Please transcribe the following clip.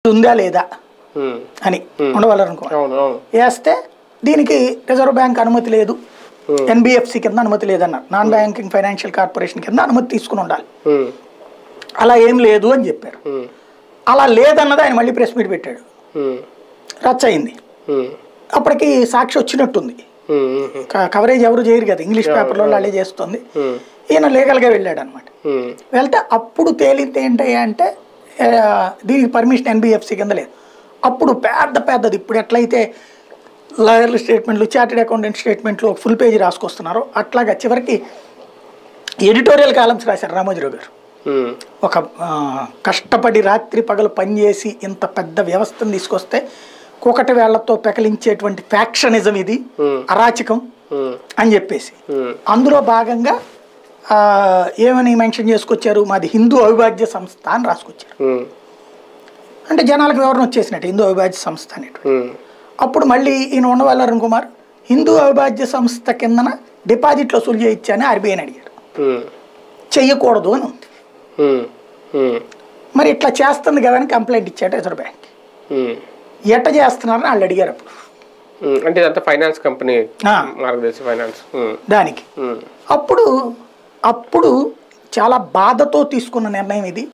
ఉందా లేదా ఉమ్. అని ఉండవాలనుకున్నాం అవును అవును వేస్తే దీనికి రిజర్వ్ బ్యాంక్ అనుమతి లేదు ఎన్బిఎఫ్సి కింద అనుమతి లేదన్నారు నాన్ బ్యాంకింగ్ ఫైనాన్షియల్ కార్పొరేషన్ కింద అనుమతి తీసుకుని ఉండాలి ఉమ్. అలా ఏం లేదు అని చెప్పారు ఉమ్. అలా లేదన్నది ఆయన మళ్ళీ ప్రెస్ మీట్ పెట్టాడు ఉమ్. రచ్చ అయింది ఉమ్. అప్పటికి సాక్షి వచ్చినట్టుంది ఉమ్. ఉమ్. క- కవరేజ్ ఎవరు చేయరు కదా ఇంగ్లీష్ పేపర్లో వాళ్ళే చేస్తుంది ఉమ్. ఈయన లీగల్గా వెళ్ళాడు అనమాట ఉమ్. వెళ్తే అప్పుడు తేలింది ఏంటయ్యా అంటే ఆ, దీనికి పర్మిషన్ ఎన్బిఎఫ్సి కింద లేదు అప్పుడు పెద్ద పెద్దది ఇప్పుడు ఎట్లయితే లాయర్ల స్టేట్మెంట్లు చార్టెడ్ అకౌంటెంట్ స్టేట్మెంట్లు ఫుల్ పేజీ రాసుకొస్తున్నారో అట్లాగా చివరికి ఎడిటోరియల్ కాలమ్స్ రాశారు రామోజీరావు గారు ఉమ్. ఒక ఆ, కష్టపడి రాత్రి పగలు పనిచేసి ఇంత పెద్ద వ్యవస్థను తీసుకొస్తే కూకటి వేళ్లతో పెకలించేటువంటి ఫ్యాక్షనిజం ఇది అరాచకం ఉమ్. అని చెప్పేసి ఉమ్. అందులో భాగంగా ఆ, ఏమని మెన్షన్ చేసుకొచ్చారు మాది హిందూ అవిభాజ్య సంస్థ అని రాసుకొచ్చారు ఉమ్. అంటే జనాలకు వివరణ వచ్చేసినట్టు హిందూ అవిభాజ్య సంస్థ అనేటువంటి ఉమ్. అప్పుడు మళ్ళీ ఈయన ఉండవాళ్ళ అరుణ్ కుమార్ హిందూ అవిభాజ్య సంస్థ కిందన డిపాజిట్లు వసూలు చేయొచ్చా అని ఆర్బీఐని అడిగారు ఉమ్. చెయ్యకూడదు అని ఉంది ఉమ్. ఉమ్. మరి ఇట్లా చేస్తుంది కదా అని కంప్లైంట్ ఇచ్చాడు రిజర్వ్ బ్యాంక్ ఉమ్. ఎట్ట చేస్తున్నారని వాళ్ళు అడిగారు అప్పుడు ఉమ్. అంటే ఇదంతా ఫైనాన్స్ కంపెనీ ఆ. మార్గదర్శి ఫైనాన్స్ ఉమ్. దానికి ఉమ్. అప్పుడు అప్పుడు చాలా బాధతో తీసుకున్న నిర్ణయం ఇది